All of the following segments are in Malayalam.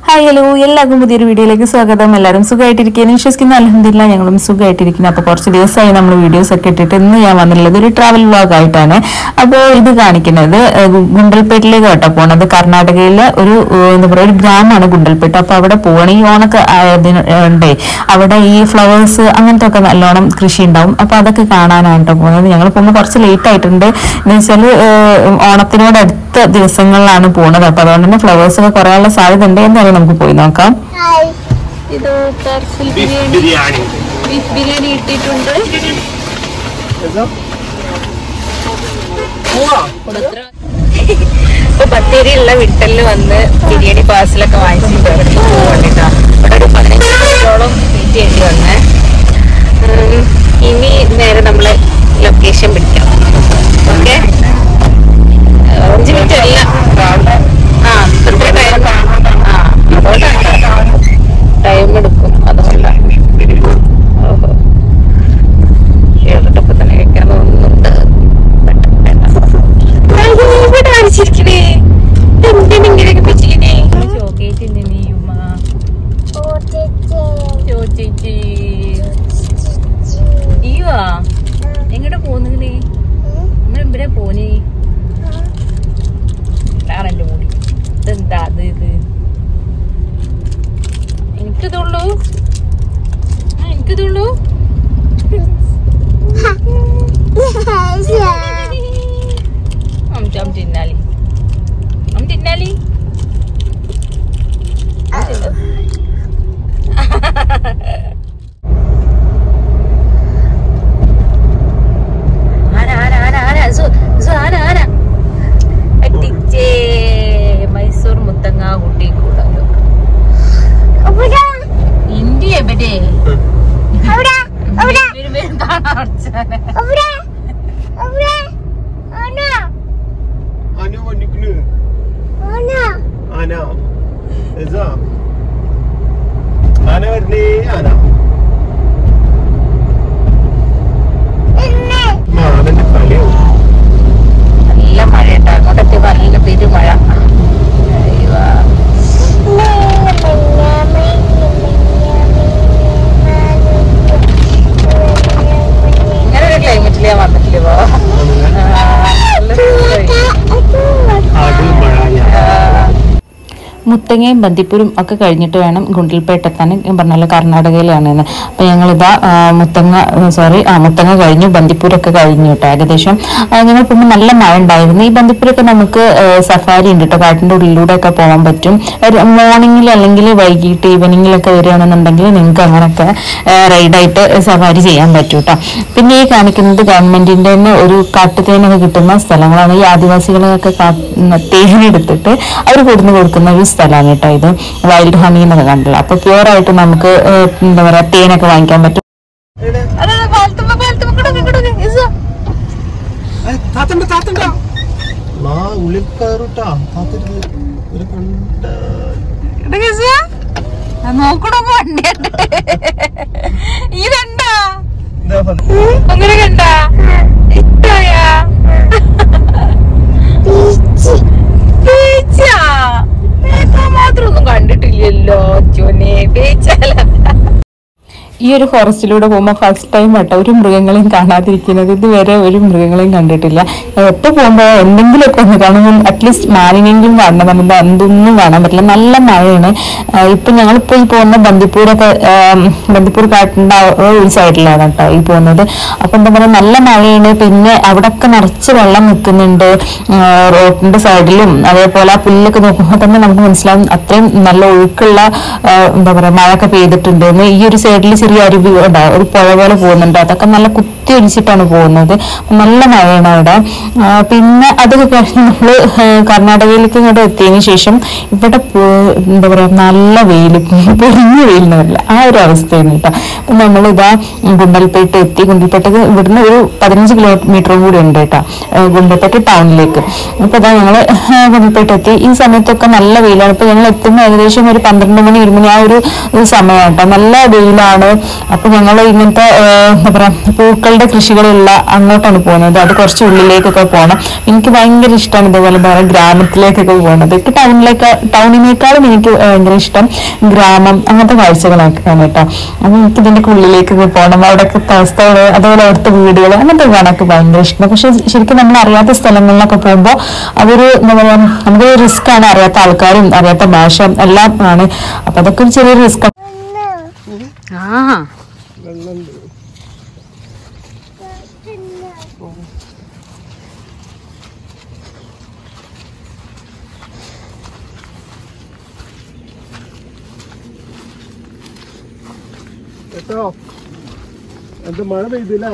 ഹായ് ഹലോ എല്ലാവർക്കും പുതിയൊരു വീഡിയോയിലേക്ക് സ്വാഗതം എല്ലാവരും സുഖമായിട്ടിരിക്കുന്നു വിശ്വസിക്കുന്ന അലഹമില്ല ഞങ്ങളും സുഖമായിട്ടിരിക്കുന്നു അപ്പോൾ കുറച്ച് ദിവസമായി നമ്മൾ വീഡിയോസ് ഒക്കെ ഇട്ടിട്ട് ഇന്ന് ഞാൻ വന്നിട്ടുള്ളത് ഒരു ട്രാവൽ വ്ളോഗ് ആയിട്ടാണ് അപ്പോൾ ഇത് കാണിക്കുന്നത് ഏഹ്, ഗു- ഗുണ്ടൽപേട്ടിലേക്ക് കേട്ടോ പോണത് കർണാടകയിലെ ഒരു ഏഹ്, എന്താ പറയുക ഒരു ഗ്രാമമാണ് ഗുണ്ടൽപേട്ട് അപ്പോൾ അവിടെ പോകണം ഈ ഓണൊക്കെ ആയതിന് ഉണ്ടേ അവിടെ ഈ ഫ്ലവേഴ്സ് അങ്ങനത്തെ ഒക്കെ നല്ലോണം കൃഷി ഉണ്ടാവും അപ്പോൾ അതൊക്കെ കാണാനാണ് കേട്ടോ പോകുന്നത് ഞങ്ങൾ പോകുമ്പോൾ കുറച്ച് ലേറ്റ് ആയിട്ടുണ്ട് എന്ന് വെച്ചാൽ ഓണത്തിനോട് അടുത്ത ദിവസങ്ങളിലാണ് പോകുന്നത് അപ്പോൾ അതുകൊണ്ട് തന്നെ ഫ്ലവേഴ്സ് ഒക്കെ കുറയാനുള്ള സാധ്യത ഉണ്ട് എന്തായാലും നമുക്ക് പോയി നോക്കാം ഇത് parcel beef biryani beef biryani ഇട്ടിട്ടുണ്ട് ഇപ്പൊ ബത്തേരിയുള്ള വിട്ടലിൽ വന്ന് ബിരിയാണി പാർസലൊക്കെ വാങ്ങിച്ചിട്ട് അവിടെ പോകണ്ടിട്ടാ ഇവിടെ ഒരു പതിനഞ്ച് മിനിറ്റോളം വെയിറ്റ് ചെയ്യേണ്ടി വന്നേ ഉം, ഇനി നേരെ നമ്മള് ലൊക്കേഷൻ പിടിക്കാം ഓക്കെ അഞ്ച് മിനിറ്റ് അല്ല ആ അത്ര ടൈം ആ അതുകൊണ്ടാണ് ടൈം എടുക്കും അതുകൊണ്ടാണ് ഓഹോ കേട്ടിട്ടപ്പോ തന്നെ കഴിക്കാൻ തോന്നുന്നുണ്ട് ഇവിടെ അടിച്ചിരിക്കണേ എന്തിനാ ഇങ്ങനെയൊക്കെ വെച്ചിരിക്കണേ ചോക്കേറ്റിന്റെ നീയുമ്മ ചോച്ചേച്ചി ഈവാ എങ്ങോട്ടാ പോന്നിങ്ങനെ നമ്മൾ ഇവിടെ പോനേ ഇതാണ് എന്റെ മുടി ഇതെന്താ അത് ഇത് എനിക്കിതുള്ളൂ ആ, എനിക്കിതുള്ളൂ Om jam tinnali. Om tinnali. ആന ആന ആന ആന സു സു ആന ആന അട്ടിച്ചേ മൈസൂർ മുത്തങ്ങ കുട്ടി കൂടല്ലോ ഇന്ത്യ എവിടെ വരും വരും കാണാൻ അടച്ചാനെ അനു വന്നിക്കണ് ആന എസാ ആന വരുന്നേ ആന മാനന്റെ കളിയാവും നല്ല മഴ കേട്ടോ അങ്ങോട്ടൊക്കെ നല്ല പെരുമഴ അയ്യോ. ഇങ്ങനെ ഒരു ക്ലൈമറ്റിൽ ഞാൻ വന്നിട്ടില്ല ഇപ്പോ. ആ, നല്ല സുഖമായി. അത് മഴ ആ. മുത്തങ്ങയും ബന്ദിപ്പൂരും ഒക്കെ കഴിഞ്ഞിട്ട് വേണം ഗുണ്ടൽപേട്ട് എത്താൻ ഞാൻ പറഞ്ഞല്ലോ കർണാടകയിലാണ് അപ്പൊ ഞങ്ങളിതാ ആ, മുത്തങ്ങ സോറി ആ മുത്തങ്ങ കഴിഞ്ഞു ബന്ദിപ്പൂരൊക്കെ കഴിഞ്ഞു കേട്ടോ ഏകദേശം ആ, ഞങ്ങൾ പോകുമ്പോൾ നല്ല മഴ ഉണ്ടായിരുന്നു ഈ ബന്ദിപ്പൂരൊക്കെ നമുക്ക് ആ, സഫാരി ഉണ്ട് കേട്ടോ കാട്ടിന്റെ ഉള്ളിലൂടെ ഒക്കെ പോകാൻ പറ്റും ഒരു മോർണിംഗിൽ അല്ലെങ്കിൽ വൈകിട്ട് ഈവനിങ്ങിലൊക്കെ വരികയാണെന്നുണ്ടെങ്കിൽ നിങ്ങൾക്ക് അങ്ങനെയൊക്കെ റൈഡായിട്ട് സഫാരി ചെയ്യാൻ പറ്റും കേട്ടോ പിന്നെ ഈ കാണിക്കുന്നത് ഗവൺമെന്റിന്റെ തന്നെ ഒരു കാട്ടുതേനൊക്കെ കിട്ടുന്ന സ്ഥലങ്ങളാണ് ഈ ആദിവാസികളെയൊക്കെ കാ- തേനെടുത്തിട്ട് അവർ കൊടുന്ന് കൊടുക്കുന്ന ഒരു സ്ഥലമാണ് കേട്ടോ ഇത് വൈൽഡ് ഹണി എന്നൊക്കെ കണ്ടല്ലോ അപ്പൊ പ്യുവർ ആയിട്ട് നമുക്ക് ഏഹ്, എന്താ പറയാ തേനൊക്കെ വാങ്ങിക്കാൻ പറ്റും താത്തണ്ട താത്തണ്ട നാ ഉള്ളിൽ കയറൂട്ടാ താത്തരുത് ഒരു കണ്ട നോക്കണോ വണ്ടിയുണ്ട് ഇതെന്താ ഇതാ വന്ന്. അങ്ങനെ കണ്ട ഇട്ടായാ ബീച്ചാ ബേച്ചാ മാത്രമൊന്നും കണ്ടിട്ടില്ലല്ലോ ചുനെ ബീച്ചാല ഈ ഒരു ഫോറസ്റ്റിലൂടെ പോകുമ്പോൾ ഫസ്റ്റ് ടൈം കേട്ടോ ഒരു മൃഗങ്ങളെയും കാണാതിരിക്കുന്നത് ഇതുവരെ ഒരു മൃഗങ്ങളെയും കണ്ടിട്ടില്ല എപ്പോൾ പോകുമ്പോൾ എന്തെങ്കിലുമൊക്കെ ഒന്ന് കാണുമ്പോൾ അറ്റ്ലീസ്റ്റ് മാലിന്യെങ്കിലും കാണണം നമുക്ക് എന്തൊന്നും കാണാൻ പറ്റില്ല നല്ല മഴയാണ് ആഹ് ഇപ്പൊ ഞങ്ങളിപ്പോ ഈ പോകുന്ന ബന്ദിപ്പൂരൊക്കെ ആം, ബന്ദിപ്പൂർ കാട്ടിന്റെ ആ ഒരു സൈഡിലാണ് കേട്ടോ ഈ പോകുന്നത് അപ്പൊ എന്താ പറയുക നല്ല മഴയാണ് പിന്നെ അവിടെയൊക്കെ നിറച്ച് വെള്ളം നിൽക്കുന്നുണ്ട് ആഹ് റോഡിന്റെ സൈഡിലും അതേപോലെ ആ പുല്ലൊക്കെ നോക്കുമ്പോൾ തന്നെ നമുക്ക് മനസ്സിലാവും അത്രയും നല്ല ഒഴുക്കുള്ള ആഹ് എന്താ പറയാ മഴയൊക്കെ പെയ്തിട്ടുണ്ട് എന്ന് ഈ ഒരു സൈഡിൽ ചെറിയ അരുവി ഉണ്ടാവും ഒരു പുഴ പോലെ പോകുന്നുണ്ട് അതൊക്കെ നല്ല കുത്തി ഒലിച്ചിട്ടാണ് പോകുന്നത് അപ്പൊ നല്ല മഴയാണ് അവിടെ ആ, പിന്നെ അതൊക്കെ കഴിഞ്ഞ് നമ്മള് ഏഹ് കർണാടകയിലേക്ക് ഇങ്ങോട്ട് എത്തിയതിനു ശേഷം ഇവിടെ പോ- എന്താ പറയാ നല്ല വെയിൽ പൊരിഞ്ഞ വെയിൽ എന്ന് പറയില്ല ആ ഒരു അവസ്ഥയാണ് കേട്ടോ അപ്പൊ നമ്മളിതാ ഗുണ്ടൽപേട്ട് എത്തി ഗുണ്ടൽപേട്ടക്ക് ഇവിടുന്ന് ഒരു പതിനഞ്ച് കിലോമീറ്റർ കൂടി ഉണ്ട് കേട്ടോ ഏഹ് ഗുണ്ടൽപേട്ട് ടൗണിലേക്ക് അപ്പൊ ഇതാ ഞങ്ങള് ഏഹ് ഗുണ്ടൽപേട്ട് എത്തി ഈ സമയത്തൊക്കെ നല്ല വെയിലാണ് ഇപ്പൊ ഞങ്ങൾ എത്തുമ്പോൾ ഏകദേശം ഒരു പന്ത്രണ്ട് മണി ഒരു മണി ആ ഒരു സമയമാണ് കേട്ടോ നല്ല വെയിലാണ് അപ്പൊ ഞങ്ങൾ ഇങ്ങനത്തെ ആ, എന്താ പറയാ പൂക്കളുടെ കൃഷികളുള്ള അങ്ങോട്ടാണ് പോകുന്നത് അത് കുറച്ച് ഉള്ളിലേക്കൊക്കെ പോകണം എനിക്ക് ഭയങ്കര ഇഷ്ടമാണ് ഇതുപോലെ വേറെ ഗ്രാമത്തിലേക്കൊക്കെ പോകുന്നത് എനിക്ക് ടൗണിലേക്ക് ടൗണിനേക്കാളും എനിക്ക് ഭയങ്കര ഇഷ്ടം ഗ്രാമം അങ്ങനത്തെ കാഴ്ചകളൊക്കെയാണ് കേട്ടോ അപ്പൊ എനിക്ക് ഇതിന്റെ ഉള്ളിലേക്കൊക്കെ പോകണം അവിടെയൊക്കെ അവസ്ഥകൾ അതുപോലെ അവിടുത്തെ വീടുകൾ അങ്ങനത്തെ കാണാനൊക്കെ ഭയങ്കര ഇഷ്ടം പക്ഷെ ശരിക്കും നമ്മൾ അറിയാത്ത സ്ഥലങ്ങളിലൊക്കെ പോകുമ്പോൾ അതൊരു എന്താ പറയാ നമുക്ക് റിസ്ക് ആണ് അറിയാത്ത ആൾക്കാരും അറിയാത്ത ഭാഷ എല്ലാം ആണ് അപ്പൊ അതൊക്കെ ഒരു ചെറിയ റിസ്ക് ആ വെള്ളമുണ്ട് കേട്ടോ എന്ത് മഴ പെയ്തില്ലേ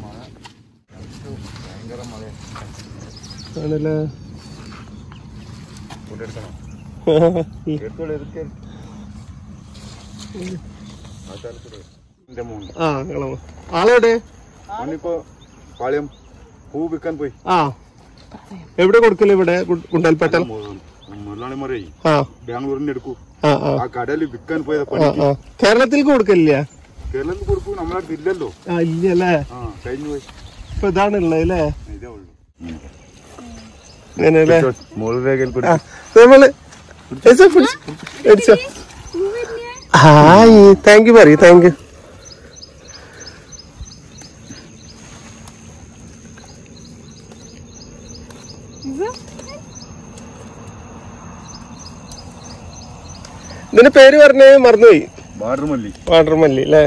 ആണല്ലേ ആ നിങ്ങളെ ആളെവിടെ അവനിപ്പോ പാളയം പൂ വിൽക്കാൻ പോയി ആ എവിടെ കൊടുക്കല് ഇവിടെ ഗു- ഗുണ്ടൽപേട്ടൽ മുതലാളിമാരെ ആ ബാംഗ്ലൂരിന് എടുക്കൂ ആ ആ ആ കടയിൽ വിൽക്കാൻ പോയത് ആ പണിക്ക് ആ കേരളത്തിലേക്ക് കൊടുക്കലില്ല കേരളത്തിൽ കൊടുക്കൂ നമ്മളെ അടുത്ത് ഇല്ലല്ലോ ആ ഇല്ലല്ലേ ആ കഴിഞ്ഞു പോയി ഇപ്പൊ ഇതാണ് ഉള്ളത് അല്ലേ ഇതേ ഉള്ളൂ അങ്ങനെയല്ലേ മുകളിൽ രേഖയിൽ ആ നമ്മള് ഏച്ചാ, പിടിച്ച്. മേടിച്ചോ. ഹായ് താങ്ക് യു പറയൂ താങ്ക് യു ഇതിന്റെ പേര് പറഞ്ഞേ മറന്നുപോയി ബാർഡർ മല്ലി വാട്ടർ മല്ലി അല്ലേ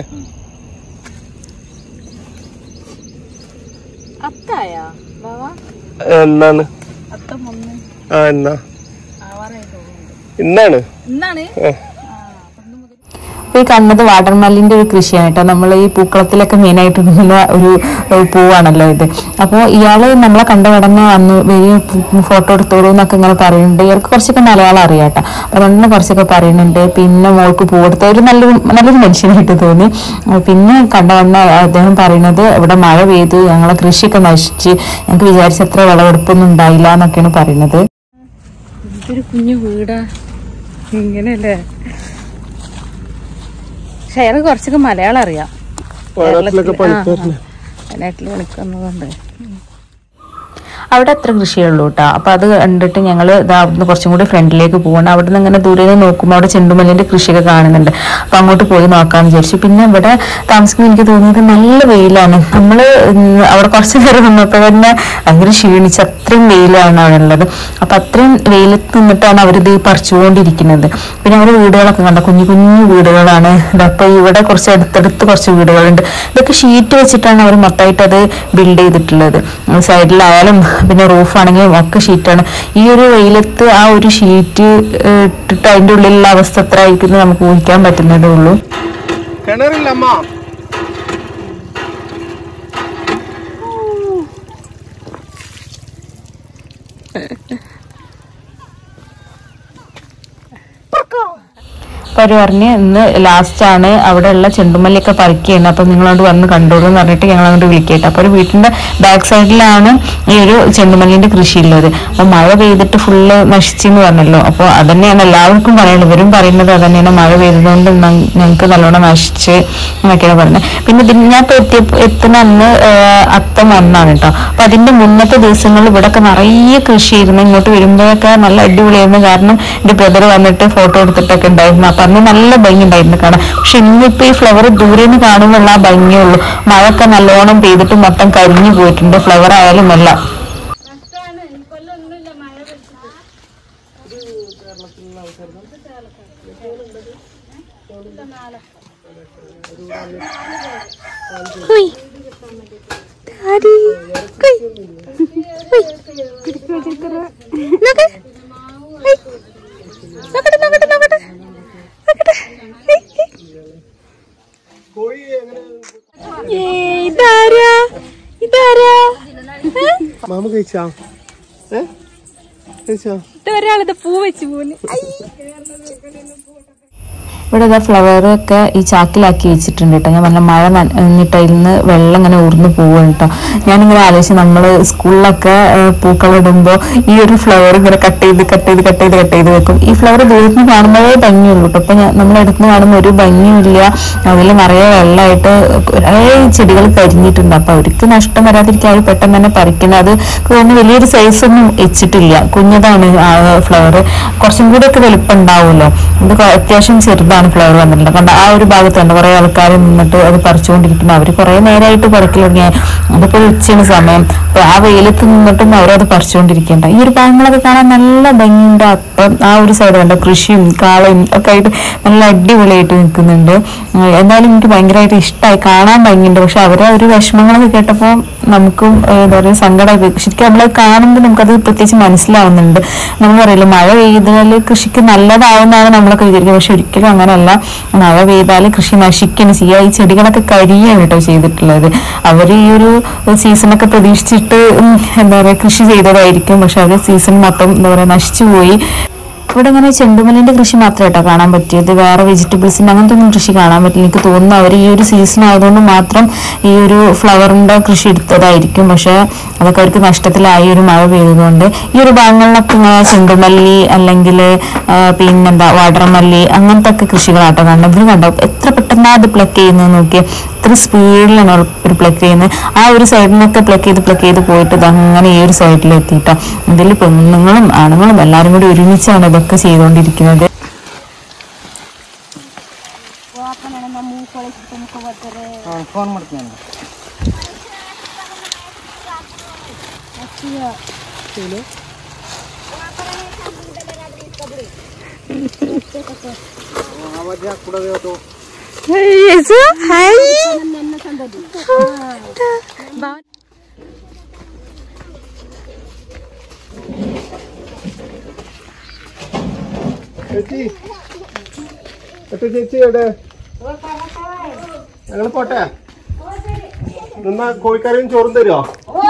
അത്തായാ ബാവ എന്നാണ് അത്ത മുന്ന് ആ എന്നാ ആവാറായി തോന്നുന്നുണ്ട് ഇന്നാണ് എന്നാണ് ആ. അപ്പൊ ഈ കണ്ണത് വാട്ടർമല്ലിന്റെ ഒരു കൃഷിയാണ് കേട്ടോ നമ്മൾ ഈ പൂക്കളത്തിലൊക്കെ മെയിനായിട്ട് ഇടുന്ന ഒരു ഒരു പൂവാണല്ലോ ഇത് അപ്പോൾ ഇയാള് നമ്മളെ കണ്ട ഉടനെ വന്നു വലിയ ഫോട്ടോ എടുത്തോളൂ എന്നൊക്കെ ഇങ്ങനെ പറയുന്നുണ്ട് ഇയാൾക്ക് കുറച്ചൊക്കെ മലയാളം അറിയാം കേട്ടോ അപ്പൊ അതുകൊണ്ട് കുറച്ചൊക്കെ പറയുന്നുണ്ട് പിന്നെ മോൾക്ക് പൂ കൊടുത്ത ഒരു നല്ലൊരു നല്ലൊരു മനുഷ്യനായിട്ട് തോന്നി അപ്പൊ പിന്നെ കണ്ട ഉടനെ അദ്ദേഹം പറയുന്നത് ഇവിടെ മഴ പെയ്തു ഞങ്ങളെ കൃഷിയൊക്കെ നശിച്ച് ഞങ്ങൾക്ക് വിചാരിച്ചത്ര വിളവെടുപ്പൊന്നും ഉണ്ടായില്ല എന്നൊക്കെയാണ് പറയുന്നത് ഇതൊരു കുഞ്ഞു വീടാ ഇങ്ങനെയല്ലേ പക്ഷെ അയാൾക്ക് കുറച്ചൊക്കെ മലയാളം അറിയാം വയനാട്ടിലൊക്കെ പണിക്കാരനെ വയനാട്ടിൽ പണിക്കുന്നതുകൊണ്ട് അവിടെ അത്ര കൃഷിയുള്ളൂ കേട്ടോ അപ്പൊ അത് കണ്ടിട്ട് ഞങ്ങൾ അവിടുന്ന് കുറച്ചും കൂടി ഫ്രണ്ടിലേക്ക് പോകണം അവിടെ നിന്ന് ഇങ്ങനെ ദൂരെ നിന്ന് നോക്കുമ്പോൾ അവിടെ ചെണ്ടുമല്ലിന്റെ കൃഷിയൊക്കെ കാണുന്നുണ്ട് അപ്പൊ അങ്ങോട്ട് പോയി നോക്കാന്ന് വിചാരിച്ചു പിന്നെ ഇവിടെ താമസിക്കുമ്പോൾ എനിക്ക് തോന്നിയത് നല്ല വെയിലാണ് നമ്മള് ഉം അവിടെ കുറച്ച് നേരം നിന്നപ്പോൾ തന്നെ ഭയങ്കര ക്ഷീണിച്ച് അത്രയും വെയിലാണ് അവിടെ ഉള്ളത് അപ്പൊ അത്രയും വെയിലത്ത് നിന്നിട്ടാണ് അവരിത് പറിച്ചുകൊണ്ടിരിക്കുന്നത് പിന്നെ അവർ വീടുകളൊക്കെ കണ്ട കുഞ്ഞു കുഞ്ഞു വീടുകളാണ് ദാ അപ്പൊ ഇവിടെ കുറച്ച് അടുത്തടുത്ത് കുറച്ച് വീടുകളുണ്ട് ഇതൊക്കെ ഷീറ്റ് വെച്ചിട്ടാണ് അവർ മൊത്തമായിട്ട് അത് ബിൽഡ് ചെയ്തിട്ടുള്ളത് സൈഡിലായാലും പിന്നെ റൂഫാണെങ്കിലും ഒക്കെ ഷീറ്റാണ് ഈ ഒരു വെയിലത്ത് ആ ഒരു ഷീറ്റ് ഇട്ടിട്ട് അതിന്റെ ഉള്ളിലുള്ള അവസ്ഥ എത്ര ആയിരിക്കും നമുക്ക് ഊഹിക്കാൻ പറ്റുന്നതേ ഉള്ളൂ കിണറില്ല അമ്മ അപ്പൊ അവര് പറഞ്ഞ് ഇന്ന് ലാസ്റ്റ് ആണ് അവിടെ ഉള്ള ചെണ്ടുമല്ലിയൊക്കെ പറിക്കുകയാണ് അപ്പൊ നിങ്ങളോട് വന്ന് കണ്ടോളൂ എന്ന് പറഞ്ഞിട്ട് ഞങ്ങൾ അങ്ങോട്ട് വിളിക്കട്ടെ അപ്പൊ ഒരു വീട്ടിന്റെ ബാക്ക് സൈഡിലാണ് ഈ ഒരു ചെണ്ടുമല്ലിന്റെ കൃഷി ഉള്ളത് അപ്പൊ മഴ പെയ്തിട്ട് ഫുള്ള് നശിച്ചെന്ന് പറഞ്ഞല്ലോ അപ്പൊ അതന്നെയാണ് എല്ലാവർക്കും പറയുന്നത് ഇവരും പറയുന്നത് അതന്നെയാണ് മഴ പെയ്തതുകൊണ്ട് ന- ഞങ്ങൾക്ക് നല്ലോണം നശിച്ച് എന്നൊക്കെയാണ് പറയുന്നത് പിന്നെ ഇതിന് ഞാൻ ഇപ്പൊ എത്തിയ എത്തുന്ന അന്ന് ആഹ് അത്തം വന്നാണ് കേട്ടോ അപ്പൊ അതിന്റെ മുന്നത്തെ ദിവസങ്ങളിൽ ഇവിടെ ഒക്കെ നിറയെ കൃഷിയായിരുന്നു ഇങ്ങോട്ട് വരുമ്പോഴൊക്കെ നല്ല അടിപൊളിയായിരുന്നു കാരണം എന്റെ ബ്രദർ വന്നിട്ട് ഫോട്ടോ എടുത്തിട്ടൊക്കെ ഉണ്ടായിരുന്നു അപ്പൊ അന്ന് നല്ല ഭംഗി ഉണ്ടായിരുന്നു കാണാൻ പക്ഷെ ഇന്നിപ്പോ ഈ ഫ്ലവർ ദൂരെ നിന്ന് കാണുമ്പോൾ ആ ഭംഗിയുള്ളൂ മഴയൊക്കെ നല്ലോണം പെയ്തിട്ട് മൊത്തം കരിഞ്ഞു പോയിട്ടുണ്ട് ഫ്ലവർ ആയാലും എല്ലാം ഇതാരാ ഇതാരാ മാമ കഴിച്ചാ ഏ കഴിച്ചാ ഇത് ഒരാളിത് പൂ വെച്ച് പോകുന്നു ഇവിടെ ഇതാ ഫ്ലവർ ഒക്കെ ഈ ചാക്കിലാക്കി വെച്ചിട്ടുണ്ട് കേട്ടോ ഞാൻ പറഞ്ഞ മഴ നനഞ്ഞിട്ട് അതിൽ നിന്ന് വെള്ളം ഇങ്ങനെ ഊർന്ന് പോവുക കേട്ടോ ഞാനിങ്ങനെ ആലോചിച്ച് നമ്മൾ സ്കൂളിലൊക്കെ പൂക്കൾ ഇടുമ്പോൾ ഈ ഒരു ഫ്ലവർ ഇങ്ങനെ കട്ട് ചെയ്ത് കട്ട് ചെയ്ത് കട്ട് ചെയ്ത് കട്ട് ചെയ്ത് വെക്കും ഈ ഫ്ലവർ ദൂരത്ത് നിന്ന് കാണുമ്പോഴേ ഭംഗിയുള്ളൂ കേട്ടോ അപ്പൊ നമ്മൾ എടുത്ത് കാണുമ്പോൾ ഒരു ഭംഗിയില്ല അതിൽ നിറയെ വെള്ളമായിട്ട് കുറേ ചെടികൾ കരിഞ്ഞിട്ടുണ്ട് അപ്പൊ അവർക്ക് നഷ്ടം വരാതിരിക്കാൻ അവർ പെട്ടെന്ന് തന്നെ പറിക്കുന്നത് അത് തോന്നുന്നു വലിയൊരു സൈസ് ഒന്നും വെച്ചിട്ടില്ല കുഞ്ഞതാണ് ആ ഫ്ലവർ കുറച്ചും കൂടെ ഒക്കെ വലുപ്പം ഉണ്ടാവുമല്ലോ ഇത് കൊ- അത്യാവശ്യം ചെറുതാണ് ഫ്ലവർ വന്നിട്ടുള്ളത് കണ്ട ആ ഒരു ഭാഗത്തുണ്ട് കുറെ ആൾക്കാർ നിന്നിട്ട് അത് പറിച്ചുകൊണ്ടിരിക്കുന്നു അവർ കുറെ നേരമായിട്ട് പറിക്കൽ തുടങ്ങിയ അതിപ്പോ ഉച്ചയാണ് സമയം അപ്പൊ ആ വെയിലത്ത് നിന്നിട്ടും അവരത് പറിച്ചുകൊണ്ടിരിക്കണ്ട ഈ ഒരു ഭാഗങ്ങളൊക്കെ കാണാൻ നല്ല ഭംഗിയുണ്ട് അപ്പം ആ ഒരു സൈഡ് കണ്ട കൃഷിയും കാളയും ഒക്കെ ആയിട്ട് നല്ല അടിപൊളിയായിട്ട് നിൽക്കുന്നുണ്ട് ഉം, എന്തായാലും എനിക്ക് ഭയങ്കരമായിട്ട് ഇഷ്ടമായി കാണാൻ ഭംഗിയുണ്ട് പക്ഷെ അവരെ ഒരു വിഷമങ്ങളൊക്കെ കേട്ടപ്പോൾ നമുക്കും ഏഹ്, എന്താ പറയുക സങ്കടമായി ശരിക്കും നമ്മളെ കാണുമ്പോൾ നമുക്കത് പ്രത്യേകിച്ച് മനസ്സിലാവുന്നുണ്ട് നമ്മൾ പറയില്ല മഴ പെയ്താൽ കൃഷിക്ക് നല്ലതാവുന്നതാണ് നമ്മളൊക്കെ വിചാരിക്കുക പക്ഷെ ഒരിക്കലും അങ്ങനെയല്ല മഴ പെയ്താൽ കൃഷി നശിക്കുകയാണ് ചെയ്യുക ഈ ചെടികളൊക്കെ കരിയാണ് കേട്ടോ ചെയ്തിട്ടുള്ളത് അവർ ഈ ഒരു സീസണൊക്കെ പ്രതീക്ഷിച്ചിട്ട് ഉം, എന്താ പറയുക കൃഷി ചെയ്തതായിരിക്കും പക്ഷെ അത് സീസൺ മൊത്തം എന്താ പറയുക നശിച്ചു പോയി ഇവിടെ ഇങ്ങനെ ചെണ്ടുമല്ലിന്റെ കൃഷി മാത്രമേ കേട്ടോ കാണാൻ പറ്റിയത് വേറെ വെജിറ്റബിൾസിന്റെ അങ്ങനത്തെ ഒന്നും കൃഷി കാണാൻ പറ്റില്ല എനിക്ക് തോന്നുന്നു അവർ ഈ ഒരു സീസൺ ആയതുകൊണ്ട് മാത്രം ഈ ഒരു ഫ്ലവറിന്റെ കൃഷി എടുത്തതായിരിക്കും പക്ഷെ അതൊക്കെ അവർക്ക് നഷ്ടത്തിലായി ഒരു മഴ പെയ്തതുകൊണ്ട് ഈ ഒരു ഭാഗങ്ങളിലൊക്കെ ഇങ്ങനെ ചെണ്ടുമല്ലി അല്ലെങ്കിൽ പിന്നെന്താ വാട്ടർമല്ലി അങ്ങനത്തെ ഒക്കെ കൃഷികളാട്ടോ കണ്ടത് ഇത് കണ്ടോ എത്ര പെട്ടെന്നാ അത് പ്ലക്ക് ചെയ്യുന്നത് നോക്കിയേ ഇത്ര സ്പീഡിലാണ് ഒരു പ്ലക്ക് ചെയ്യുന്നത് ആ ഒരു സൈഡിൽ നിന്നൊക്കെ പ്ലക്ക് ചെയ്ത് പ്ലക്ക് ചെയ്ത് പോയിട്ട് ഇത് അങ്ങനെ ഈ ഒരു സൈഡിൽ എത്തിയിട്ടോ ഇതിൽ പെണ്ണുങ്ങളും ആണുങ്ങളും എല്ലാവരും കൂടി ഒരുമിച്ചാണ് ഇതൊക്കെ ചെയ്തുകൊണ്ടിരിക്കുന്നത് ചേച്ചി എത്ര ചേച്ചി എവിടെ ഞങ്ങൾ പോട്ടെ നിന്നാ കോഴിക്കറിയും ചോറും തരുമോ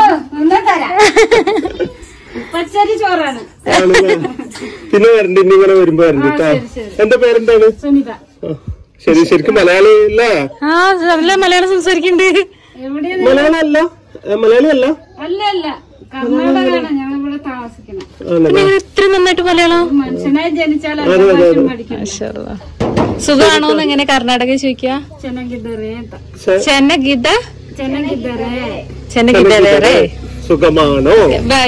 പച്ചരി ചോറാണ് ആണല്ലേ? പിന്നെ വരണ്ട ഇനി ഇങ്ങനെ വരുമ്പോ വരണ്ട കേട്ടോ എന്റെ പേരെന്താണ് സുനിത ആ, ശരി ശരിക്കും മലയാളി അല്ല ആ നല്ല മലയാളം സംസാരിക്കണ്ട് എവിടെ മലയാളം അല്ല ഏ, മലയാളി അല്ല അല്ല അല്ല കർണാടകമാണ് ഞങ്ങൾ ഇവിടെ താമസിക്കുന്നത് ആണല്ലേ ഇത്ര നന്നായിട്ട് മലയാളം മനുഷ്യനായി ജനിച്ചാൽ അതെ അതെ അതെ പഠിക്കണം സുഖമാണോന്ന് എങ്ങനെ കർണാടക ചോദിക്കുക ಚೆನ್ನಾಗಿದ್ದಾರೆ ಅಂತ ശ- ചെന്നഗിത ಚೆನ್ನಾಗಿದ್ದಾರೆ ചെന്നഗിതേ സുഖമാണോ ബൈ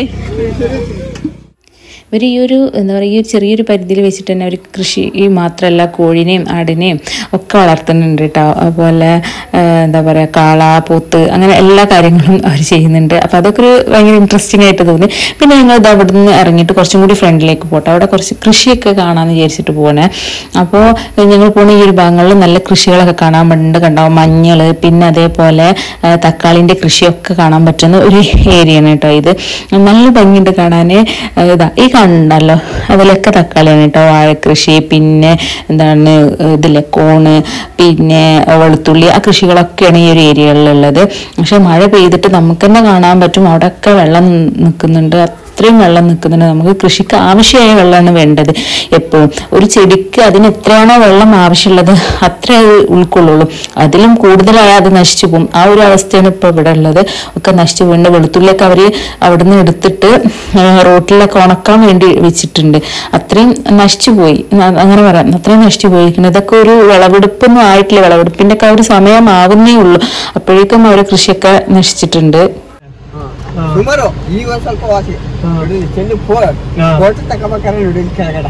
ഇവർ ഈ ഒരു എന്താ പറയുക ഈ ഒരു ചെറിയൊരു പരിധിയിൽ വെച്ചിട്ട് തന്നെ അവർ കൃഷി ഈ മാത്രമല്ല കോഴിനെയും ആടിനെയും ഒക്കെ വളർത്തുന്നുണ്ട് കേട്ടോ അതുപോലെ ആ, എന്താ പറയുക കാള പോത്ത് അങ്ങനെ എല്ലാ കാര്യങ്ങളും അവർ ചെയ്യുന്നുണ്ട് അപ്പോൾ അതൊക്കെ ഒരു ഭയങ്കര ഇൻട്രസ്റ്റിംഗ് ആയിട്ട് തോന്നി പിന്നെ ഞങ്ങൾ ഇത് അവിടെ നിന്ന് ഇറങ്ങിയിട്ട് കുറച്ചും കൂടി ഫ്രണ്ടിലേക്ക് പോട്ടെ അവിടെ കുറച്ച് കൃഷിയൊക്കെ കാണാമെന്ന് വിചാരിച്ചിട്ട് പോകണേ അപ്പോൾ ഞങ്ങൾ പോണ ഈ ഒരു ഭാഗങ്ങളിൽ നല്ല കൃഷികളൊക്കെ കാണാൻ പറ്റുന്നുണ്ട് കണ്ടോ മഞ്ഞൾ പിന്നെ അതേപോലെ ആ, തക്കാളിൻ്റെ കൃഷിയൊക്കെ കാണാൻ പറ്റുന്ന ഒരു ഏരിയയാണ് കേട്ടോ ഇത് നല്ല ഭംഗിയുണ്ട് കാണാൻ ഇതാ ഈ കാണുന്നുണ്ടല്ലോ അതിലൊക്കെ തക്കാളിയാണ് കേട്ടോ വാഴക്കൃഷി പിന്നെ എന്താണ് ഇതിലെ കോണ് പിന്നെ വെളുത്തുള്ളി ആ കൃഷികളൊക്കെയാണ് ഈ ഒരു ഏരിയകളിലുള്ളത് പക്ഷെ മഴ പെയ്തിട്ട് നമുക്ക് തന്നെ കാണാൻ പറ്റും അവിടെയൊക്കെ വെള്ളം നിൽക്കുന്നുണ്ട് അത്രയും വെള്ളം നിൽക്കുന്നുണ്ട് നമുക്ക് കൃഷിക്ക് ആവശ്യമായ വെള്ളമാണ് വേണ്ടത് എപ്പോഴും ഒരു ചെടിക്ക് അതിന് എത്രയാണോ വെള്ളം ആവശ്യമുള്ളത് അത്രേ അത് ഉൾക്കൊള്ളുള്ളൂ അതിലും കൂടുതലായാൽ അത് നശിച്ചു പോകും ആ ഒരു അവസ്ഥയാണ് ഇപ്പോൾ ഇവിടെ ഉള്ളത് ഒക്കെ നശിച്ചു പോകുന്നുണ്ട് വെളുത്തുള്ളിയൊക്കെ അവർ അവിടുന്ന് എടുത്തിട്ട് ആ, റോട്ടിലൊക്കെ ഉണക്കാൻ വേണ്ടി വെച്ചിട്ടുണ്ട് അത്രയും നശിച്ചു പോയി ന- അങ്ങനെ പറയാം അത്രയും നശിച്ചു പോയിരിക്കുന്നത് ഇതൊക്കെ ഒരു വിളവെടുപ്പൊന്നും ആയിട്ടില്ല വിളവെടുപ്പിന്റെ ഒക്കെ ആ ഒരു സമയമാകുന്നേ ഉള്ളൂ അപ്പോഴേക്കും അവർ കൃഷിയൊക്കെ നശിച്ചിട്ടുണ്ട് ಸುಮಾರು ಈಗ ಒಂದ್ ಸ್ವಲ್ಪ ವಾಸಿ ನೋಡಿ ಚೆಂಡು ಫೋ ಫೋಟೋ ತಗೋಬೇಕಾದ್ರೆ ನೋಡಿ ಇಲ್ಲಿ ಕೆಳಗಡೆ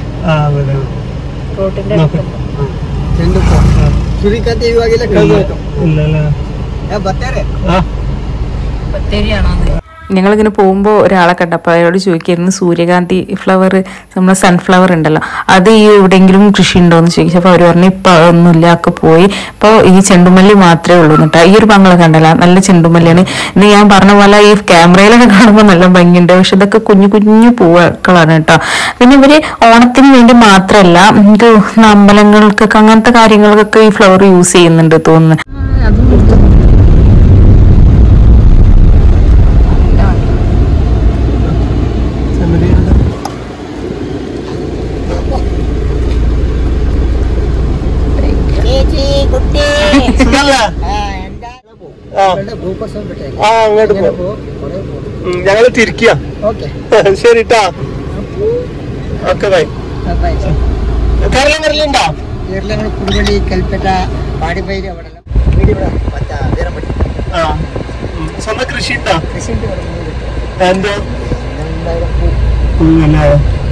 ಚೆಂಡು ಫೋ ಸೂರ್ಯಕಾಂತಿ ಇವಾಗೆಲ್ಲ ಕಳ್ದೋಯ್ತು ಏ, ಬರ್ತಾರೆ ഞങ്ങളിങ്ങനെ പോകുമ്പോൾ ഒരാളെ കണ്ടപ്പോൾ അയാളോട് ചോദിക്കായിരുന്നു സൂര്യകാന്തി ഫ്ലവർ നമ്മളെ സൺഫ്ലവർ ഉണ്ടല്ലോ അത് ഈ എവിടെയെങ്കിലും കൃഷി ഉണ്ടോ എന്ന് ചോദിച്ചു അപ്പോൾ അവർ പറഞ്ഞു ഇപ്പം ഒന്നുമില്ല ഒക്കെ പോയി ഇപ്പോൾ ഈ ചെണ്ടുമല്ലി മാത്രമേ ഉള്ളൂ എന്നിട്ട് ഈ ഒരു പങ്ങളെ കണ്ടല്ല നല്ല ചെണ്ടുമല്ലിയാണ് ഇന്ന് ഞാൻ പറഞ്ഞ പോലെ ഈ ക്യാമറയിലൊക്കെ കാണുമ്പോൾ നല്ല ഭംഗിയുണ്ട് പക്ഷെ ഇതൊക്കെ കുഞ്ഞു കുഞ്ഞു പൂക്കളാണ് കേട്ടോ പിന്നെ ഇവര് ഓണത്തിന് വേണ്ടി മാത്രമല്ല എനിക്ക് തോന്നുന്നു അമ്പലങ്ങൾക്കൊക്കെ അങ്ങനത്തെ കാര്യങ്ങൾക്കൊക്കെ ഈ ഫ്ലവർ യൂസ് ചെയ്യുന്നുണ്ട് തോന്നുന്നു ഗ്ലൂക്കോസ് വിട്ടേ ആ അങ്ങോട്ട് പോ ഉം, ഞങ്ങള് തിരിക്കുക ഓക്കെ ശരി ട്ടാ ഓക്കെ ബൈ കേരളം വരലുണ്ടോ കേരളങ്ങൾ കുറുവള്ളി കൽപ്പറ്റ പാടിപ്പേര് അവിടെ മറ്റേ വീരം പഠിക്കും ആ ഉം, സ്വന്തം കൃഷി ഉണ്ടോ കൃഷിൻ്റെ എന്തോ എന്തായാലും അല്ലേ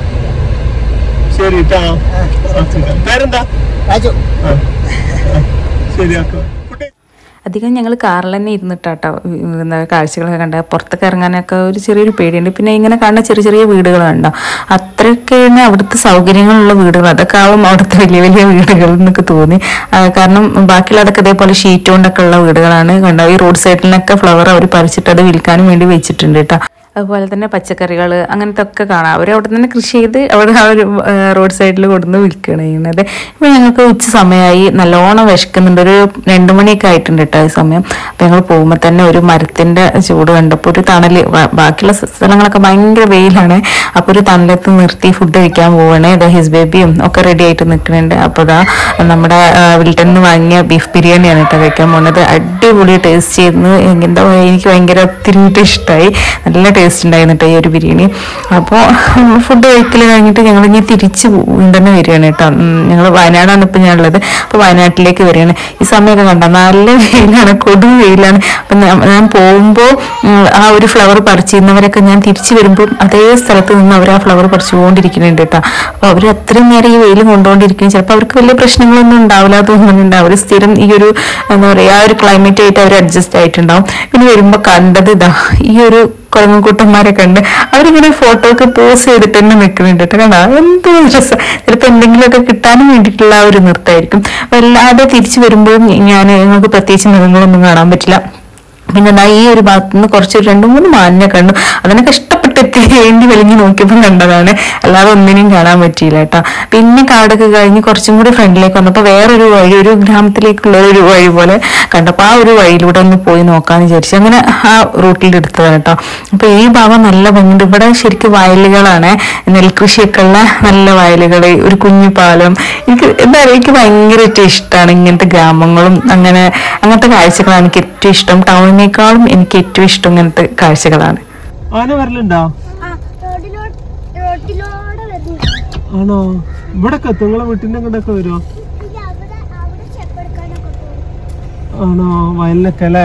ശരി ട്ടാ ഓക്കെ. പേരെന്താ രാജു ആ. ആ. ശരി ഓക്കെ കുട്ടി അധികം ഞങ്ങൾ കാറിൽ തന്നെ ഇരുന്നിട്ടാട്ടോ എന്താ കാഴ്ചകളൊക്കെ കണ്ട പുറത്തൊക്കെ ഇറങ്ങാനൊക്കെ ഒരു ചെറിയൊരു പേടിയുണ്ട് പിന്നെ ഇങ്ങനെ കാണുന്ന ചെറിയ ചെറിയ വീടുകളുണ്ടോ അത്രയൊക്കെയാണ് അവിടുത്തെ സൗകര്യങ്ങളുള്ള വീടുകൾ അതൊക്കെ ആവും അവിടുത്തെ വലിയ വലിയ വീടുകൾ എന്നൊക്കെ തോന്നി ആ, കാരണം ബാക്കിയുള്ളതൊക്കെ ഇതേപോലെ ഷീറ്റ് കൊണ്ടൊക്കെ ഉള്ള വീടുകളാണ് കണ്ടോ ഈ റോഡ് സൈഡിലൊക്കെ ഫ്ലവർ അവർ പറിച്ചിട്ട് അത് വിൽക്കാനും വേണ്ടി വെച്ചിട്ടുണ്ട് കേട്ടോ അതുപോലെ തന്നെ പച്ചക്കറികൾ അങ്ങനത്തെ ഒക്കെ കാണാം അവർ അവിടെ തന്നെ കൃഷി ചെയ്ത് അവിടെ ആ ഒരു റോഡ് സൈഡിൽ കൊടുന്ന് വിൽക്കുകയാണ് ചെയ്യുന്നത് ഇപ്പം ഞങ്ങൾക്ക് ഉച്ച സമയമായി നല്ലോണം വിശക്കുന്നുണ്ട് ഒരു രണ്ട് മണിയൊക്കെ ആയിട്ടുണ്ട് കേട്ടോ ഈ സമയം അപ്പം ഞങ്ങൾ പോകുമ്പോൾ തന്നെ ഒരു മരത്തിൻ്റെ ചൂട് കണ്ടപ്പോൾ ഒരു തണൽ ബാക്കിയുള്ള സ്ഥലങ്ങളൊക്കെ ഭയങ്കര വെയിലാണ് അപ്പോൾ ഒരു തണലത്ത് നിർത്തി ഫുഡ് കഴിക്കാൻ പോവുകയാണ് ഇതാ ഹിസ് ബേബിയും ഒക്കെ റെഡി ആയിട്ട് നിൽക്കുന്നുണ്ട് അപ്പോൾ ഇതാ നമ്മുടെ വിൽട്ടണിൽ നിന്ന് വാങ്ങിയ ബീഫ് ബിരിയാണിയാണ് കേട്ടോ കഴിക്കാൻ പോകുന്നത് അടിപൊളി ടേസ്റ്റ് ചെയ്യുന്നു എന്താ പറയുക എനിക്ക് ഭയങ്കര ഒത്തിരി ഇഷ്ടമായി നല്ല ടേസ്റ്റ് ഉണ്ടായിരുന്നു കേട്ടോ ഈ ഒരു ബിരിയാണി അപ്പോൾ ഫുഡ് കഴിക്കൽ കഴിഞ്ഞിട്ട് ഞങ്ങൾ ഇനി തിരിച്ച് തന്നെ വരികയാണ് കേട്ടോ ഞങ്ങൾ വയനാടാണ് ഇപ്പം ഞാനുള്ളത് അപ്പോൾ വയനാട്ടിലേക്ക് വരികയാണ് ഈ സമയമൊക്കെ കണ്ട നല്ല വെയിലാണ് കൊടും വെയിലാണ് അപ്പം ഞാൻ- ഞാൻ പോകുമ്പോൾ ആ ഒരു ഫ്ലവർ പറിച്ചിരുന്നവരൊക്കെ ഞാൻ തിരിച്ചു വരുമ്പോൾ അതേ സ്ഥലത്ത് നിന്ന് അവർ ആ ഫ്ലവർ പറിച്ചുകൊണ്ടിരിക്കുന്നുണ്ട് കേട്ടോ അപ്പോൾ അവർ അത്രയും നേരം ഈ വെയിൽ കൊണ്ടുകൊണ്ടിരിക്കും ചിലപ്പോൾ അവർക്ക് വലിയ പ്രശ്നങ്ങളൊന്നും ഉണ്ടാവില്ല തോന്നുന്നുണ്ട് അവർ സ്ഥിരം ഈ ഒരു എന്താ പറയുക ആ ഒരു ക്ലൈമറ്റ് ആയിട്ട് അവർ അഡ്ജസ്റ്റ് ആയിട്ടുണ്ടാവും പിന്നെ വരുമ്പോൾ കണ്ടത് ഇതാ ഈ ഒരു കുരങ്ങുകൂട്ടന്മാരെ കണ്ട് അവരിങ്ങനെ ഫോട്ടോ ഒക്കെ പോസ് ചെയ്തിട്ട് തന്നെ നിൽക്കുന്നുണ്ട് കേട്ടോ കണ്ടാ എന്തോ രസം ചിലപ്പോൾ എന്തെങ്കിലുമൊക്കെ കിട്ടാനും വേണ്ടിയിട്ടുള്ള ആ ഒരു നൃത്തമായിരിക്കും വല്ലാതെ തിരിച്ചു വരുമ്പോഴും ഞാൻ ഞങ്ങൾക്ക് പ്രത്യേകിച്ച് മൃഗങ്ങളൊന്നും കാണാൻ പറ്റില്ല പിന്നെ ദാ ഈ ഒരു ഭാഗത്ത് നിന്ന് കുറച്ച് രണ്ട് മൂന്ന് മാനിനെ കണ്ടു അതിനൊക്കെ ഇഷ്ടപ്പെട്ടിട്ട് വേണ്ടി വലിഞ്ഞ് നോക്കിയപ്പോൾ കണ്ടതാണ് അല്ലാതെ ഒന്നിനെയും കാണാൻ പറ്റിയില്ല കേട്ടോ പിന്നെ കാടൊക്കെ കഴിഞ്ഞ് കുറച്ചും കൂടി ഫ്രണ്ടിലേക്ക് വന്നപ്പോൾ വേറൊരു വഴി ഒരു ഗ്രാമത്തിലേക്കുള്ള ഒരു വഴി പോലെ കണ്ടപ്പോൾ ആ ഒരു വഴിയിലൂടെ ഒന്ന് പോയി നോക്കാന്ന് വിചാരിച്ചു അങ്ങനെ ആ റൂട്ടിൽ എടുത്തതാണ് കേട്ടോ അപ്പൊ ഈ ഭാഗം നല്ല ഭംഗിയുണ്ട് ഇവിടെ ശരിക്കും വയലുകളാണ് നെൽകൃഷിയൊക്കെ ഉള്ള നല്ല വയലുകൾ ഒരു കുഞ്ഞു പാലം എനിക്ക് എന്താ പറയുക എനിക്ക് ഭയങ്കരമായിട്ട് ഇഷ്ടമാണ് ഇങ്ങനത്തെ ഗ്രാമങ്ങളും അങ്ങനെ അങ്ങനത്തെ കാഴ്ചകളാണ് എനിക്ക് ഏറ്റവും ഇഷ്ടം ടൗണിനേക്കാളും എനിക്ക് ഏറ്റവും ഇഷ്ടം ഇങ്ങനത്തെ കാഴ്ചകളാണ് ആന വരലുണ്ടോ റോഡിലോട്ട് റോഡിലൂടെ വരുന്നു ആണോ ഇവിടെ എത്തും നിങ്ങളെ വീട്ടിന്റെ അങ്ങോട്ടൊക്കെ വരുമോ ഇത് അവിടെ അവിടെ ചെപ്പെടുക്കാനൊക്കെ പോകും ആണോ വയലിലൊക്കെ അല്ലേ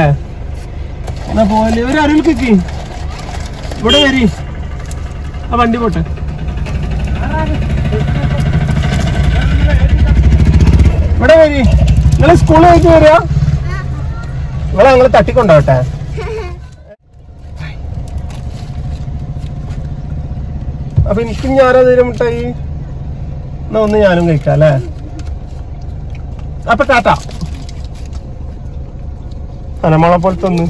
എന്നാ പോലെ ഒരു അരുൾക്കൊക്കെ ഇവിടെ വരി ആ വണ്ടി പോട്ടെ ഇവിടെ വരി നിങ്ങള് സ്കൂളിൽ വെച്ച് വരിക നിങ്ങളെ ഞങ്ങള് തട്ടിക്കൊണ്ടോട്ടെ അപ്പൊ എനിക്കും ഞാനാ തരും മുട്ടായി എന്നാ ഒന്ന് ഞാനും കഴിക്കാം അല്ലേ അപ്പൊ ടാറ്റ അനമളെ പോലത്തെ ഒന്ന്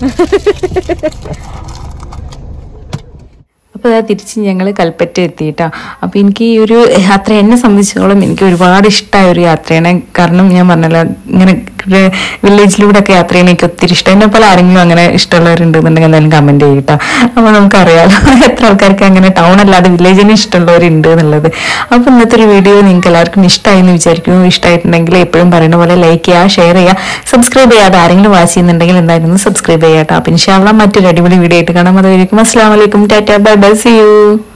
അപ്പോൾ അതാ തിരിച്ച് ഞങ്ങൾ കൽപ്പറ്റ എത്തിയിട്ടാ അപ്പോൾ എനിക്ക് ഈ ഒരു യാത്ര എന്നെ സംബന്ധിച്ചിടത്തോളം എനിക്ക് ഒരുപാട് ഇഷ്ടമായ ഒരു യാത്രയാണ് കാരണം ഞാൻ പറഞ്ഞല്ലോ ഇങ്ങനെ വില്ലേജിലൂടെ ഒക്കെ യാത്ര ചെയ്യാൻ എനിക്ക് ഒത്തിരി ഇഷ്ടം എന്നെ പോലെ ആരെങ്കിലും അങ്ങനെ ഇഷ്ടമുള്ളവരുണ്ടെന്നുണ്ടെങ്കിൽ എന്തായാലും കമന്റ് ചെയ്യട്ടോ അപ്പോൾ നമുക്കറിയാലോ എത്ര ആൾക്കാർക്ക് അങ്ങനെ ടൗൺ അല്ലാതെ വില്ലേജിന് ഇഷ്ടമുള്ളവരുണ്ട് എന്നുള്ളത് അപ്പോൾ ഇന്നത്തെ ഒരു വീഡിയോ നിങ്ങൾക്ക് എല്ലാവർക്കും ഇഷ്ടമായി എന്ന് വിചാരിക്കുന്നു ഇഷ്ടമായിട്ടുണ്ടെങ്കിൽ എപ്പോഴും പറയുന്ന പോലെ ലൈക്ക് ചെയ്യുക ഷെയർ ചെയ്യുക സബ്സ്ക്രൈബ് ചെയ്യാതെ ആരെങ്കിലും വാച്ച് ചെയ്യുന്നുണ്ടെങ്കിൽ എന്തായിരുന്നു സബ്സ്ക്രൈബ് ചെയ്യാട്ടോ അപ്പോൾ ഇൻഷാല്ല മറ്റൊരു അടിപൊളി വീഡിയോ ആയിട്ട് കാണാം അതുവരെയും അസ്സാം വലൈക്കും ടാറ്റ ബൈ ബൈ സി യു